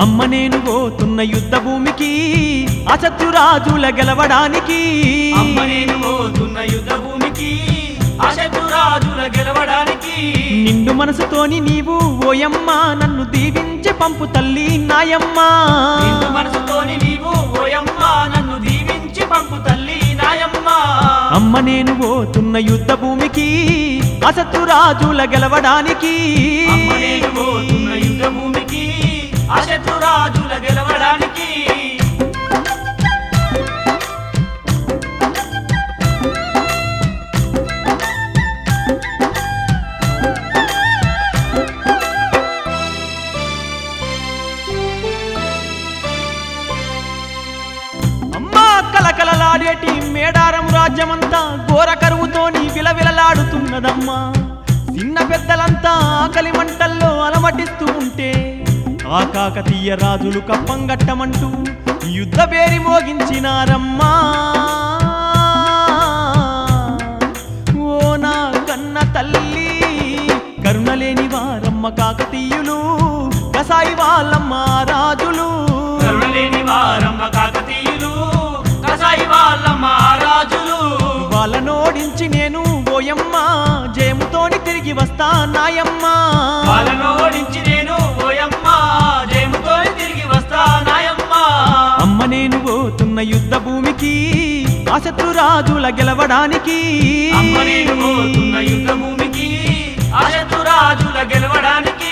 అమ్మ నేను పోతున్న యుద్ధ భూమికి అసత్యురాజుల గెలవడానికి అమ్మ నేను పోతున్న యుద్ధ భూమికి అశత్రురాజుల గెలవడానికి నిండు మనసుతోని నీవు ఓయమ్మ నన్ను దీవించి పంపు తల్లి నాయమ్మ నిండు మనసుతోని నీవు ఓయమ్మ నన్ను దీవించి పంపు తల్లి నాయమ్మ అమ్మ నేను పోతున్న యుద్ధ భూమికి అసత్యురాజుల గెలవడానికి అమ్మ నేను పోతున్న యుద్ధ భూమికి అశత్రురాజుల గెలవడానికి అమ్మా కలకలలాడేటి మేడారం రాజ్యమంతా ఘోర కరువుతోని విలవిలలాడుతున్నదమ్మా చిన్న పెద్దలంతా ఆకలి మంటల్లో అలమటిస్తూ ఉంటే ఆ కాకతీయ రాజులు కప్పంగట్టమంటూ యుద్ధ పేరి మోగించినారమ్మా ఓ నా కన్న తల్లి కరుణలేని వారమ్మ కాకతీయులు కసాయి వాళ్ళమ్మ రాజులు కరుణలేని వారమ్మ కాకతీయులు కసాయి వాళ్ళ మహారాజులు వాళ్ళనోడించి నేను ఓయమ్మ జయముతోని తిరిగి వస్తా నాయమ్మ వాళ్ళనోడించి నేను ఓయమ్మ జయముతో తిరిగి వస్తా నాయమ్మ అమ్మ నేను పోతున్న యుద్ధ భూమికి అశత్రురాజుల గెలవడానికి అమ్మ నేను పోతున్న యుద్ధ భూమికి అశత్రురాజుల గెలవడానికి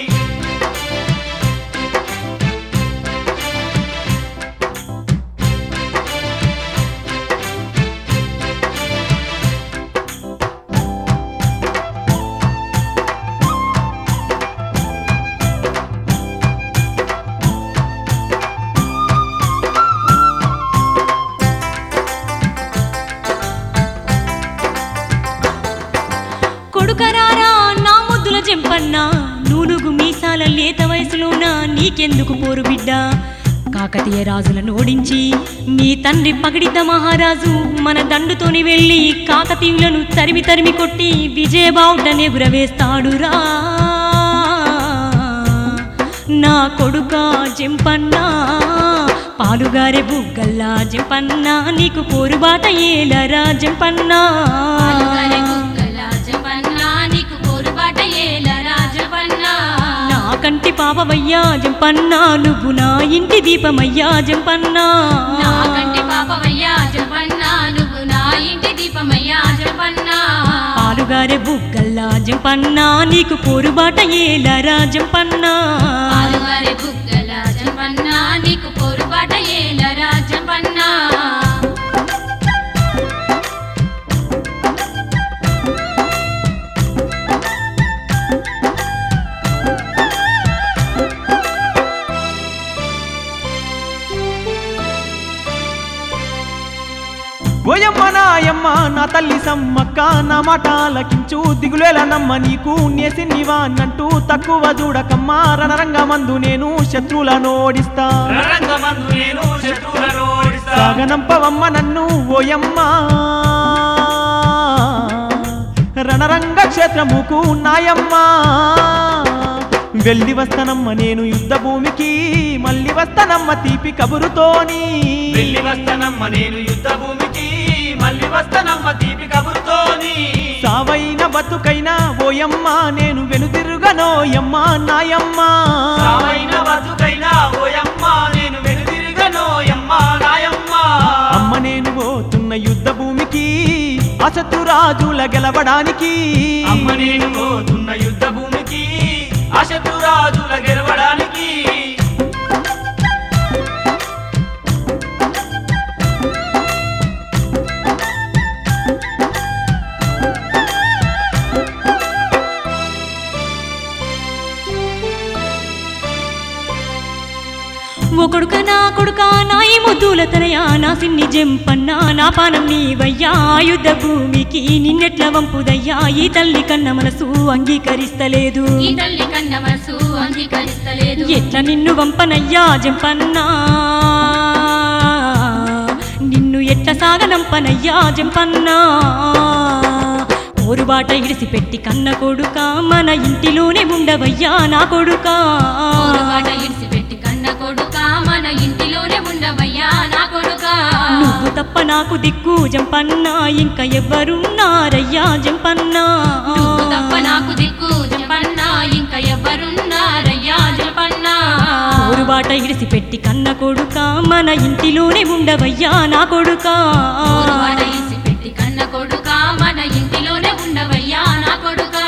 కొడుకరారా నా ముద్దుల జంపన్న నూలుగు మీసాల లేత వయసులోన నీకెందుకు పోరు బిడ్డ కాకతీయ రాజులను ఓడించి నీ తండ్రి పగిడిద్ద మహారాజు మన దండుతోని వెళ్ళి కాకతీయులను తరిమి తరిమి కొట్టి విజయబావుటనే గురవేస్తాడురా నా కొడుక జంపన్న పాలుగారే బుగ్గల్లా జంపన్న నీకు పోరుబాట ఏలరా జంపన్న పాలుగారే కుక్కల జపన్నా, నీకు పోరుబాట ఏల రాజపన్నా. నా కంటి పాపమయ్యా జంపన్న నువ్వు నా ఇంటి దీపమయ్యా జంపన్న నా కంటి పాపమయ్యా జపన్నా, నువ్వు నా ఇంటి దీపమయ్యా జపన్నా. పాలుగారే బుగ్గల్లా జంపన్న నీకు పోరుబాట ఏలరా జంపన్న పాలుగారే బుగ్గల జపన్నా, నీకు పోరుబాట ఏల రాజపన్నా. ఓయమ్మ నాయమ్మ నా తల్లి సమ్మక్క నా మాట ఆలకించు దిగులేల నమ్మ నీకు నేసి నివాన్నంటూ తక్కువ చూడకమ్మ రణరంగమందు నేను శత్రువులను ఓడిస్తా రణరంగమందు నేను శత్రువులను ఓడిస్తా సాగనంపవమ్మ నన్ను ఓయమ్మ రణరంగ క్షేత్రముకు నాయమ్మ వెళ్ళి వస్తానమ్మ నేను యుద్ధ భూమికి మళ్ళీ వస్తానమ్మ తీపి కబురుతోని వెళ్ళి వస్తానమ్మ నేను యుద్ధ భూమికి మళ్ళీ వస్తానమ్మ తీపి కబురుతోని సావైన బతుకైనా ఓయమ్మ నేను వెనుదిరుగనోయమ్మ నాయమ్మ సావైన బతుకైనా ఓయమ్మ నేను వెనుదిరిగనోయమ్మ నాయమ్మ అమ్మ నేను పోతున్న యుద్ధ భూమికి అసతురాజుల గెలవడానికి అమ్మ నేను పోతున్న యుద్ధ భూమికి అశత్రురాజుల గెలవడానికి ఓ కొడుక నా కొడుక నా ఈ ముద్దుల తనయా నా సిన్ని జంపన్నా నా పానం నీవయ్యా యుద్ధ భూమికి నిన్నెట్ల వంపుదయ్యా ఈ తల్లి కన్న మనసు అంగీకరిస్తలేదు ఈ తల్లి కన్న మనసు అంగీకరిస్తలేదు ఎట్లా నిన్ను వంపనయ్యా జంపన్నా నిన్ను ఎట్ల సాగనంపనయ్యా జంపన్నా పోరుబాట ఇడిసిపెట్టి కన్న కొడుక మన ఇంటిలోనే ఉండవయ్యా నా కొడుకా పోరుబాట ఇడిసిపెట్టి కన్న ఉండవయ్యా నా కొడుకా నువ్వు తప్ప నాకు దిక్కు జంపన్నా ఇంకా ఎవ్వరున్నారయ్యా జంపన్నా నువ్వు తప్ప నాకు దిక్కు జంపన్నా ఇంకా ఎవరున్నారయ్యా జంపన్నా ఊరుబాట ఇడిసిపెట్టి కన్న కొడుక మన ఇంటిలోనే ఉండవయ్యా నా కొడుకా ఊరువాడ ఇసి పెట్టి కన్న కొడుకా మన ఇంటిలోనే ఉండవయ్యా నా కొడుకా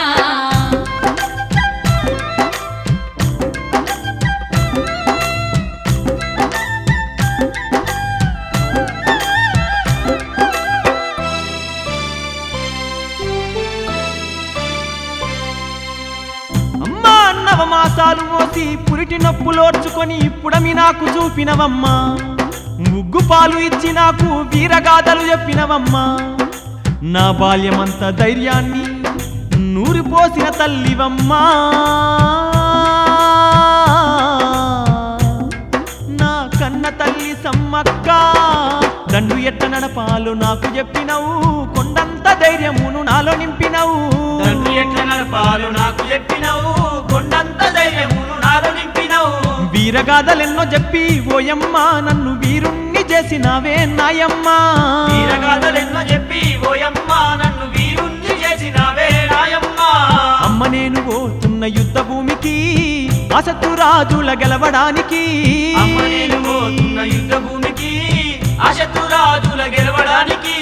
అమ్మా అన్నవ మాసాలు మోసి పురిటి నొప్పులోడ్చుకొని ఇప్పుడమి నాకు చూపినవమ్మా ముగ్గు పాలు ఇచ్చి నాకు వీరగాథలు చెప్పినవమ్మా నా బాల్యమంత ధైర్యాన్ని నూరిపోసిన తల్లివమ్మా నా కన్న తల్లి సమ్మక్క దండు ఎట్ట నడపాలు నాకు చెప్పినవు కొండంత ధైర్యమును నాలో నింపినవు తండ్రి ఎట్ల నడపాలు నాకు చెప్పినవు కొండంత ధైర్యమును నాలో నింపినవు వీరగాథలెన్నో చెప్పి ఓయమ్మ నన్ను వీరుణ్ణి చేసినావే నాయమ్మా వీరగాథలెన్నో చెప్పి ఓయమ్మ నన్ను వీరుణ్ణి చేసినావే నాయమ్మ అమ్మ నేను పోతున్న యుద్ధ భూమికి అసతురాజుల గెలవడానికి అమ్మ నేను పోతున్న యుద్ధ భూమికి అశత్రురాజుల గెలవడానికి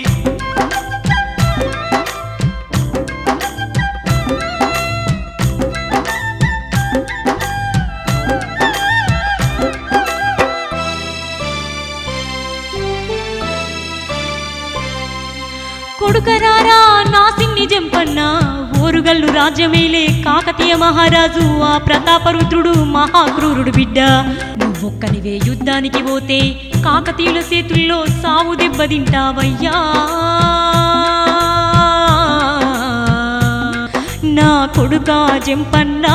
కొడుకరారా నా సిన్ని జంపన్న ఓరుగల్లు రాజ్యమేలే కాకతీయ మహారాజు ఆ ప్రతాపరుద్రుడు మహాక్రూరుడు బిడ్డ నువ్వొక్కనివే యుద్ధానికి పోతే కాకతీయుల చేతుల్లో సావు దెబ్బతింటావయ్యా నా కొడుకా జంపన్నా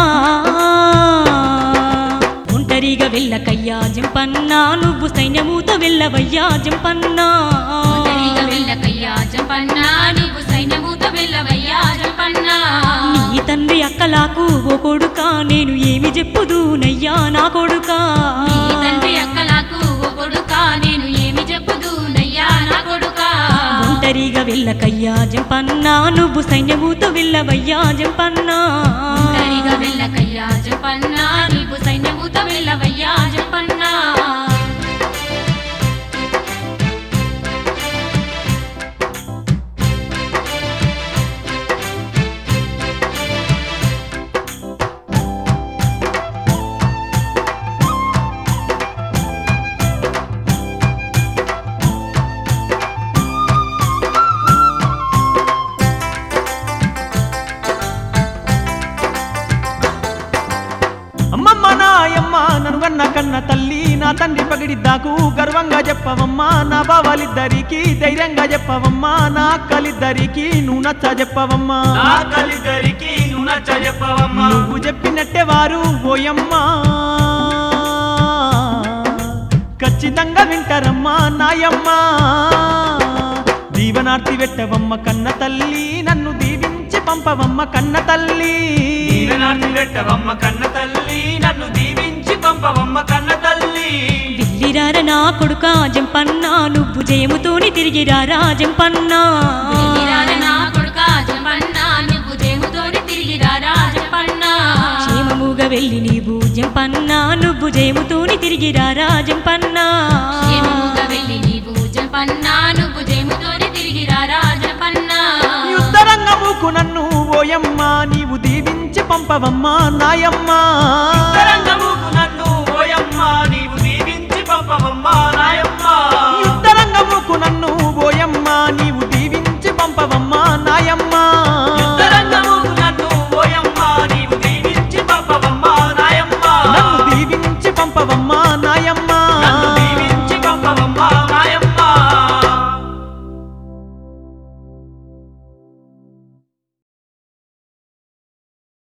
ఒంటరిగా వెళ్ళకయ్యా జంపన్నా నువ్వు సైన్యముతో వెళ్ళవయ్యా జంపన్నా ఒంటరిగా వెళ్ళకయ్యా జంపన్నా నువ్వు సైన్యముతో వెళ్ళవయ్యా జంపన్నా నీ తండ్రి అక్కలాకు ఓ కొడుకా నేను ఏమి చెప్పుదునయ్యా నా కొడుకా నీ తండ్రి అక్కలకు ఓ కొడుకా నేను ఏమి చెప్పుదునయ్యా నా కొడుకా ఒంటరిగా వెళ్ళకయ్యా జంపన్నా నువ్వు సైన్యముతో వెళ్ళవయ్యా జంపన్నా ఒంటరిగా వెళ్ళకయ్యా జంపన్నా నువ్వు సైన్యముతో వెళ్ళవయ్యా జంపన్నా అమ్మమ్మ నాయమ్మ నన్ను కన్న కన్న తల్లి నా తండ్రి పగిడిద్దాకు గర్వంగా చెప్పవమ్మా నా బావాలిద్దరికి ధైర్యంగా చెప్పవమ్మా నా అక్కలిద్దరికి నువ్వు నచ్చ చెప్పవమ్మా నా కలిద్దరికి నువ్వు నచ్చ చెప్పవమ్మా నువ్వు చెప్పినట్టే వారు ఓయమ్మా ఖచ్చితంగా వింటారమ్మా నాయమ్మా దీవనార్తి పెట్టవమ్మ కన్న తల్లి నన్ను దీవించి పంపవమ్మ కన్న తల్లి దీవెనార్తి పెట్టవమ్మ కన్న తల్లి నన్ను దీవించి పంపవమ్మ కన్న తల్లి వెళ్ళిరార నా కొడుకా జంపన్నా నువ్వు జయముతోని తిరిగిరారా జంపన్నా వెళ్ళిరార నా కొడుకా జంపన్నా నువ్వు జయముతోని తిరిగి రారా జంపన్నా క్షేమముగా వెళ్ళి నీవు జంపన్నా నువ్వు జయముతోని తిరిగిరారా జంపన్నా క్షేమముగా వెళ్ళి నీవు జంపన్నా నువ్వు జయముతోని తిరిగి రారా జంపన్నా యుద్ధరంగముకు నన్ను ఓయమ్మ నీవు దీవించి పంపవమ్మా నాయమ్మా